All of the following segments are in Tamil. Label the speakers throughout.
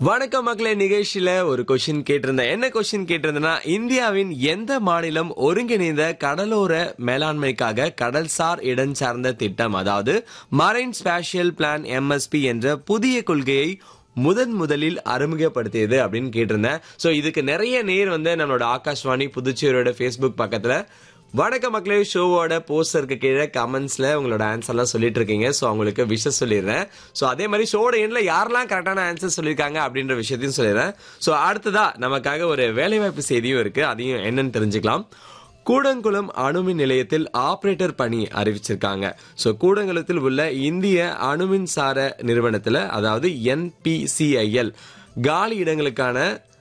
Speaker 1: வணக்கம் மக்களே நிகழ்ச்சியில ஒரு கொஸ்டின் கேட்டிருந்தேன் என்ன கொஸ்டின் கேட்டிருந்தேன்னா இந்தியாவின் எந்த மாநிலம் ஒருங்கிணைந்த கடலோர மேலாண்மைக்காக கடல்சார் இடம் சார்ந்த திட்டம் அதாவது மரைன் ஸ்பேஷியல் பிளான் எம்எஸ்பி என்ற புதிய கொள்கையை முதன் முதலில் அறிமுகப்படுத்தியது அப்படின்னு கேட்டிருந்தேன் சோ இதுக்கு நிறைய நேர் வந்து நம்மளோட ஆகாஷ்வாணி புதுச்சேரியோட ஃபேஸ்புக் பக்கத்துல வணக்க மக்களே ஷோவோட போஸ்டருக்கு கீழே கமெண்ட்ஸ்ல உங்களோட ஆன்சர்லாம் சொல்லிட்டு இருக்கீங்க ஸோ அவங்களுக்கு விஷஸ் சொல்லிடுறேன் ஸோ அதே மாதிரி ஷோட எண்ட்ல யாரெல்லாம் கரெக்டான ஆன்சர் சொல்லியிருக்காங்க அப்படின்ற விஷயத்தையும் சொல்லிடுறேன் ஸோ அடுத்ததா நமக்காக ஒரு வேலைவாய்ப்பு செய்தியும் இருக்கு அதையும் என்னன்னு தெரிஞ்சுக்கலாம் கூடங்குளம் அணுமின் நிலையத்தில் ஆபரேட்டர் பணி அறிவிச்சிருக்காங்க ஸோ கூடங்குளத்தில் உள்ள இந்திய அணுமின் சார நிறுவனத்தில் அதாவது என்பிசிஐஎல் காலி இடங்களுக்கான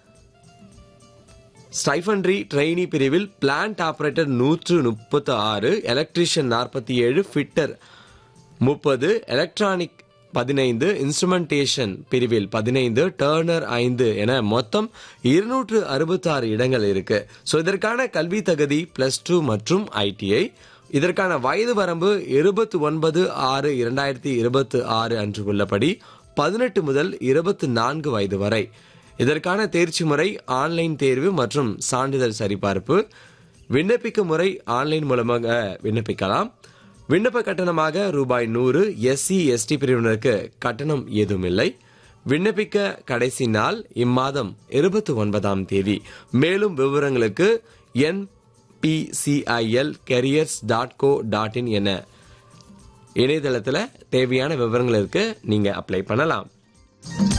Speaker 1: ஸ்டைஃபன்ட்ரி ட்ரெயினி பிரிவில் பிளான்ட் ஆபரேட்டர் நூற்று முப்பத்து ஆறு எலக்ட்ரீஷியன் நாற்பத்தி ஏழு ஃபிட்டர் முப்பது எலக்ட்ரானிக் பதினைந்து இன்ஸ்ட்ருமெண்டேஷன் பிரிவில் பதினைந்து டர்னர் ஐந்து என மொத்தம் இருநூற்று அறுபத்தாறு இடங்கள் இருக்கு ஸோ இதற்கான கல்வி தகுதி பிளஸ் டூ மற்றும் ஐடிஐ இதற்கான வயது வரம்பு இருபத்தி ஒன்பது ஆறு இரண்டாயிரத்தி இருபத்தி ஆறு அன்று உள்ளபடி பதினெட்டு முதல் இருபத்தி நான்கு வயது வரை இதற்கான தேர்ச்சி முறை ஆன்லைன் தேர்வு மற்றும் சான்றிதழ் சரிபார்ப்பு விண்ணப்பிக்கும் முறை ஆன்லைன் மூலமாக விண்ணப்பிக்கலாம் விண்ணப்ப கட்டணமாக ரூபாய் நூறு எஸ்சி எஸ்டி பிரிவினருக்கு கட்டணம் ஏதும் இல்லை விண்ணப்பிக்க கடைசி நாள் இம்மாதம் இருபத்தி ஒன்பதாம் தேதி மேலும் விவரங்களுக்கு NPCIL careers dot co dot in என இணையதளத்தில் தேவையான விவரங்களுக்கு நீங்க அப்ளை பண்ணலாம்